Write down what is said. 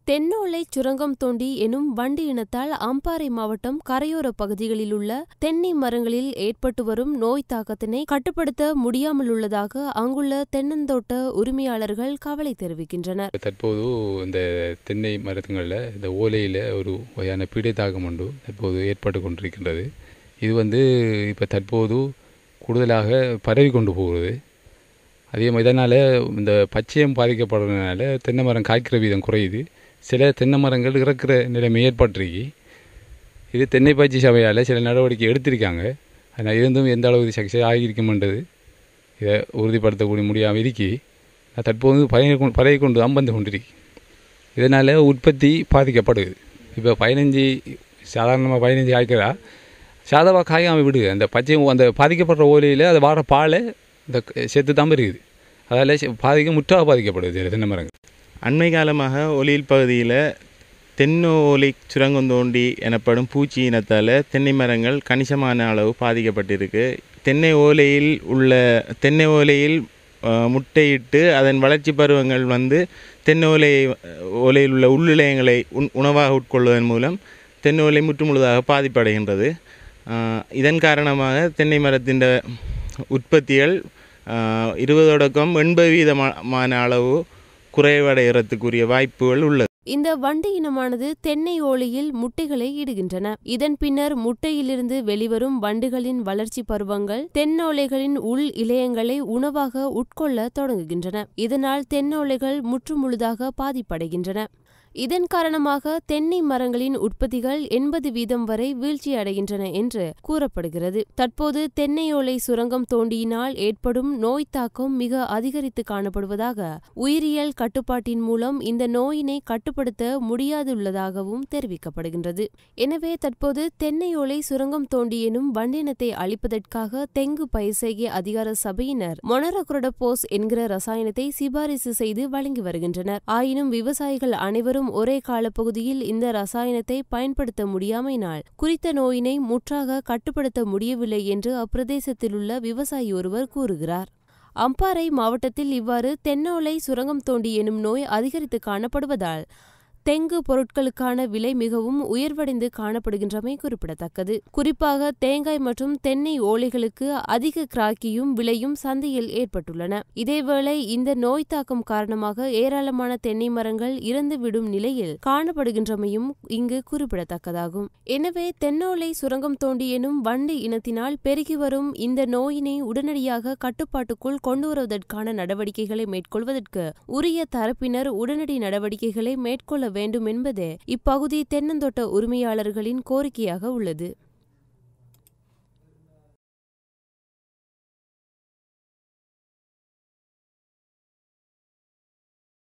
தென்னோலை சுரங்கம் தோண்டி எனும் வண்டு இனத்தால் அம்பாறை மாவட்டம் கரையோர பகுதிகளில் உள்ள தென்னை மரங்களில் ஏற்பட்டு வரும் நோய் தாக்கத்தினை கட்டுப்படுத்த முடியாமல் உள்ளதாக அங்குள்ள தென்னந்தோட்ட உரிமையாளர்கள் கவலை தெரிவிக்கின்றனர் தற்போது இந்த தென்னை மரத்துங்களில் இந்த ஓலையில் ஒரு வகையான பீடை தாக்கம் ஒன்று தற்போது ஏற்பட்டு கொண்டிருக்கின்றது இது வந்து இப்போ தற்போது கூடுதலாக பரவி கொண்டு போகிறது அதே மாதிரி இதனால் இந்த பச்சையம் பாதிக்கப்படுறதுனால தென்னை மரம் காய்க்கிற வீதம் குறையுது சில தென்னை மரங்கள் இறக்குற நிலைமை ஏற்பட்டிருக்கு இது தென்னை பயிற்சி சபையால் சில நடவடிக்கை எடுத்திருக்காங்க ஆனால் இருந்தும் எந்த அளவுக்கு சக்ஸஸ் ஆகியிருக்குமென்றது இதை உறுதிப்படுத்தக்கூடிய முடியாமல் இருக்கி தற்போது பழைய பழைய கொண்டு தான் வந்து கொண்டிருக்கு இதனால் உற்பத்தி பாதிக்கப்படுது இப்போ பதினஞ்சு சாதாரணமாக பதினஞ்சு காய்க்கிறா சாதாவாக காயாமல் விடுது அந்த பச்சை அந்த பாதிக்கப்படுற ஓலையில் அது வார பாலை இந்த செத்து தான் இருக்குது அதால் பாதிக்க முற்றாக பாதிக்கப்படுது தென்னை மரங்கள் அண்மை காலமாக ஒலியில் பகுதியில் தென்னோலை சுரங்கம் தோண்டி எனப்படும் பூச்சி இனத்தால் தென்னை மரங்கள் கணிசமான அளவு பாதிக்கப்பட்டிருக்கு தென்னை ஓலையில் உள்ள தென்னை ஓலையில் அஹ், முட்டையிட்டு அதன் வளர்ச்சி பருவங்கள் வந்து தென்னை ஓலை ஓலையில் உள்ள உள்ளிலயங்களை உண் உணவாக உட்கொள்வதன் மூலம் தென்னை ஓலை முற்றுமுழுதாக பாதிப்படைகின்றது அஹ், இதன் காரணமாக தென்னை மரத்தின் உற்பத்திகள் அஹ், இருபது தொடக்கம் எண்பது வீதமான அளவு குறைவடைகிறதுக்குரிய வாய்ப்புகள் உள்ளது இந்த வண்டு இனமானது தென்னை ஓலையில் முட்டைகளை இடுகின்றன இதன் பின்னர் முட்டையிலிருந்து வெளிவரும் வண்டுகளின் வளர்ச்சி பருவங்கள் தென்னோலைகளின் உள் இலையங்களை உணவாக உட்கொள்ள தொடங்குகின்றன இதனால் தென்னோலைகள் முற்றுமுழுதாக பாதிப்படைகின்றன இதன் காரணமாக தென்னை மரங்களின் உற்பத்திகள் எண்பது வீதம் வரை வீழ்ச்சியடைகின்றன என்று கூறப்படுகிறது தற்போது தென்னை ஓலை சுரங்கம் தோண்டியினால் ஏற்படும் நோய் தாக்கம் மிக அதிகரித்து காணப்படுவதாக உயிரியல் கட்டுப்பாட்டின் மூலம் இந்த நோயினை கட்டுப்படுத்த முடியாதுள்ளதாகவும் தெரிவிக்கப்படுகின்றது எனவே தற்போது தென்னை ஓலை சுரங்கம் தோண்டி எனும் வண்டினத்தை அழிப்பதற்காக தெங்கு பயிர் செய்கை அதிகார சபையினர் மொனரகுரடபோஸ் என்கிற ரசாயனத்தை சிபாரிசு செய்து வழங்கி வருகின்றனர் ஆயினும் விவசாயிகள் அனைவரும் ஒரே காலப்பகுதியில் இந்த ரசாயனத்தை பயன்படுத்த முடியாமையினால் குறித்த நோயினை முற்றாக கட்டுப்படுத்த முடியவில்லை என்று அப்பிரதேசத்திலுள்ள விவசாயி ஒருவர் கூறுகிறார் அம்பாறை மாவட்டத்தில் இவ்வாறு தென்னோலை சுரங்கம் தோண்டி எனும் நோய் அதிகரித்து காணப்படுவதால் தெங்கு பொருட்களுக்கான விலை மிகவும் உயர்வடைந்து காணப்படுகின்றமை குறிப்பிடத்தக்கது குறிப்பாக தேங்காய் மற்றும் தென்னை ஓலைகளுக்கு அதிக கிராக்கியும் விலையும் சந்தையில் ஏற்பட்டுள்ளன இதேவேளை இந்த நோய் தாக்கம் காரணமாக ஏராளமான தென்னை மரங்கள் இறந்துவிடும் நிலையில் காணப்படுகின்றமையும் இங்கு குறிப்பிடத்தக்கதாகும் எனவே தென்னோலை சுரங்கம் தோண்டி எனும் வண்டு இனத்தினால் பெருகி வரும் இந்த நோயினை உடனடியாக கட்டுப்பாட்டுக்குள் கொண்டுவருவதற்கான நடவடிக்கைகளை மேற்கொள்வதற்கு உரிய தரப்பினர் உடனடி நடவடிக்கைகளை மேற்கொள்ள வேண்டும் என்பதே இப்பகுதி தென்னந்தோட்ட உரிமையாளர்களின் கோரிக்கையாக உள்ளது